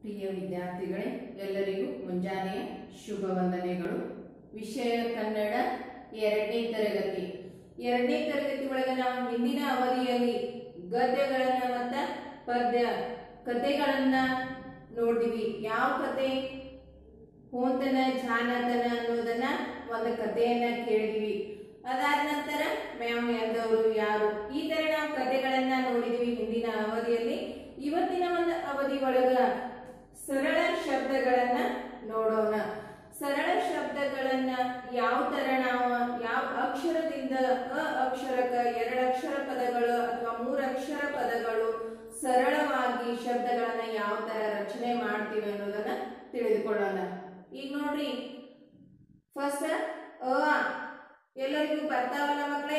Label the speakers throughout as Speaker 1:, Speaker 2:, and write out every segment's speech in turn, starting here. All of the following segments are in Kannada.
Speaker 1: ಪ್ರಿಯ ವಿದ್ಯಾರ್ಥಿಗಳೇ ಎಲ್ಲರಿಗೂ ಮುಂಜಾನೆಯ ಶುಭ ವಂದನೆಗಳು ವಿಷಯ ಕನ್ನಡ ಎರಡನೇ ತರಗತಿ ಎರಡನೇ ತರಗತಿ ಒಳಗೆ ನಾವು ಹಿಂದಿನ ಅವಧಿಯಲ್ಲಿ ಗದ್ಯಗಳನ್ನ ಮತ್ತ ಪದ್ಯ ಕಥೆಗಳನ್ನ ನೋಡಿದ್ವಿ ಯಾವ ಕತೆ ಹೋಂತನ ಜಾನತನ ಅನ್ನೋದನ್ನ ಒಂದು ಕಥೆಯನ್ನ ಕೇಳಿದ್ವಿ ಅದಾದ ನಂತರ ಮ್ಯಾಮ್ ಎಂದವರು ಯಾರು ಈ ತರ ನಾವು ಕಥೆಗಳನ್ನ ನೋಡಿದ್ವಿ ಹಿಂದಿನ ಅವಧಿಯಲ್ಲಿ ಇವತ್ತಿನ ಒಂದು ಅವಧಿ ಒಳಗ ಸರಳ ಶಬ್ದಗಳನ್ನ ನೋಡೋಣ ಸರಳ ಶಬ್ದಗಳನ್ನ ಯಾವ ತರ ನಾವು ಯಾವ ಅಕ್ಷರದಿಂದ ಅ ಅಕ್ಷರಕ ಎರಡಕ್ಷರ ಪದಗಳು ಅಥವಾ ಮೂರಕ್ಷರ ಪದಗಳು ಸರಳವಾಗಿ ಶಬ್ದಗಳನ್ನ ಯಾವ ತರ ರಚನೆ ಮಾಡ್ತೀವಿ ಅನ್ನೋದನ್ನ ತಿಳಿದುಕೊಳ್ಳೋಣ ಈಗ ನೋಡ್ರಿ ಫಸ್ಟ್ ಅ ಎಲ್ಲರಿಗೂ ಬರ್ತಾವಲ್ಲ ಮಕ್ಕಳೇ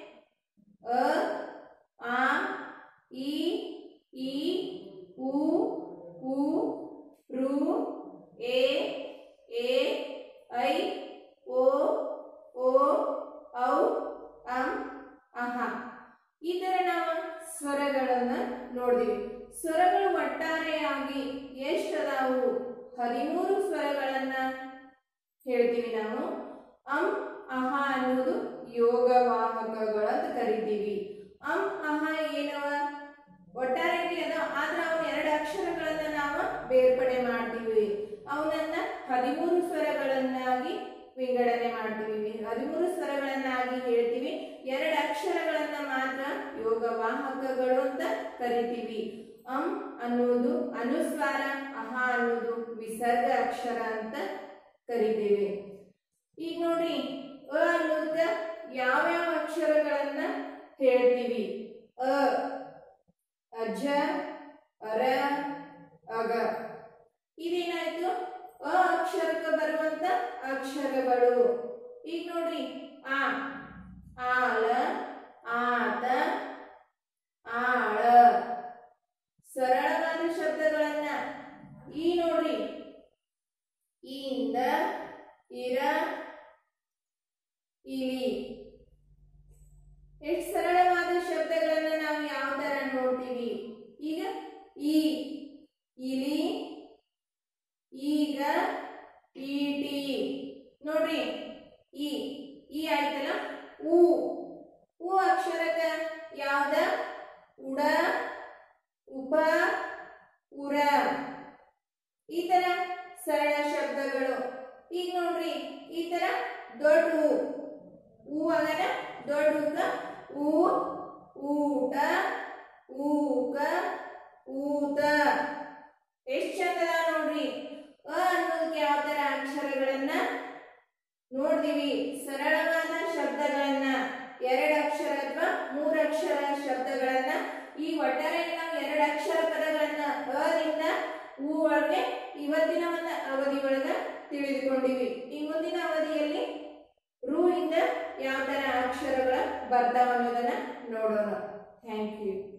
Speaker 1: ಅ ಆ ಇ ಈ ಉ ಉ ರು ಎ ಎ ಐ ಓ ಓ ಔ ಅಂ ಅಹ ಈ ತರ ನಾವು ಸ್ವರಗಳನ್ನ ನೋಡಿದ್ವಿ ಸ್ವರಗಳು ಒಟ್ಟಾರೆಯಾಗಿ ಎಷ್ಟದಾವು ಹದಿಮೂರು ಸ್ವರಗಳನ್ನ ಹೇಳ್ತೀವಿ ನಾವು ಅಂ ಅಹ ಅನ್ನೋದು ಯೋಗವಾಹಕಗಳು ಅಂತ ಕರಿತೀವಿ ಅಂ ಅಹ ಏನವ ಒಟ್ಟಾರೆಯಾಗಿ ಅದ ಆದ್ರೆ ಅವನ ಎರಡು ಅಕ್ಷರಗಳನ್ನ ನಾವು ಬೇರ್ಪಡೆ ಮಾಡ್ತೀವಿ ಅವನನ್ನ ಹದಿಮೂರು ಸ್ವರಗಳನ್ನಾಗಿ ವಿಂಗಡಣೆ ಮಾಡ್ತೀವಿ ಹದಿಮೂರು ಸ್ವರಗಳನ್ನಾಗಿ ಹೇಳ್ತೀವಿ ಎರಡು ಅಕ್ಷರಗಳನ್ನ ಮಾತ್ರ ಯೋಗವಾಹಕಗಳು ಅಂತ ಕರಿತೀವಿ ಅಂ ಅನ್ನೋದು ಅನುಸ್ವಾರ ಅಹ ಅನ್ನೋದು ವಿಸರ್ಗ ಅಕ್ಷರ ಅಂತ ಕರಿತೀವಿ ಈಗ ನೋಡಿ ಅ ಅನ್ನೋದಕ್ಕ ಯಾವ್ಯಾವ ಅಕ್ಷರಗಳನ್ನ ಹೇಳ್ತೀವಿ ಅ ಅಜ ಅರ ಅಗ ಇದೇನಾಯ್ತು ಅ ಅಕ್ಷರಕ್ಕೆ ಬರುವಂತ ಅಕ್ಷರಗಳು ಈಗ ನೋಡ್ರಿ ಆ ಆಳ ಆತ ಆಳ ಸರಳವಾದ ಶಬ್ದಗಳನ್ನ ಈ ನೋಡ್ರಿ ಇಂದ ಇರ ಇಲಿ ಎಷ್ಟು ಸರಳವಾದ ಶಬ್ದಗಳನ್ನ ನಾವು ಯಾವ ತರ ನೋಡ್ತೀವಿ ಈಗ ಈ ಇಲಿ ಈಗ ಈಟಿ ನೋಡ್ರಿ ಈ ಈ ಆಯ್ತಲ್ಲ ಉ ಉ ಅಕ್ಷರಕ ಯಾವ್ದ ಉಡ ಉಪ ಉರ ಈ ತರ ಸರಳ ಶಬ್ದಗಳು ಈಗ ನೋಡ್ರಿ ಈ ತರ ದೊಡ್ಡ ಉ ಹೂ ಆಗನ ದೊಡ್ಡ ಉಕ ಊ ಊಟ ಊಕ ಊತ ಎಷ್ಟ್ ಚಂದದ ನೋಡ್ರಿ ಅ ಅನ್ನೋದಕ್ಕೆ ಯಾವ ತರ ಅಕ್ಷರಗಳನ್ನ ನೋಡ್ತೀವಿ ಸರಳವಾದ ಶಬ್ದಗಳನ್ನ ಎರಡು ಅಕ್ಷರ ಅಥವಾ ಮೂರು ಅಕ್ಷರ ಶಬ್ದಗಳನ್ನ ಈ ಒಟ್ಟಾರೆ ನಾವು ಎರಡು ಅಕ್ಷರ ಪದಗಳನ್ನ ಅದಿಂದ ಹೂ ಒಳಗೆ ಇವತ್ತಿನ ಒಂದು ಅವಧಿ ಒಳಗ ತಿಳಿದುಕೊಂಡಿವಿ ಈ ಮುಂದಿನ ಅವಧಿಯಲ್ಲಿ ರು ಇಂದ ಯಾವ ತರ ಅಕ್ಷರಗಳ ಬರ್ತಾವ ಅನ್ನೋದನ್ನ ನೋಡೋಣ ಥ್ಯಾಂಕ್ ಯು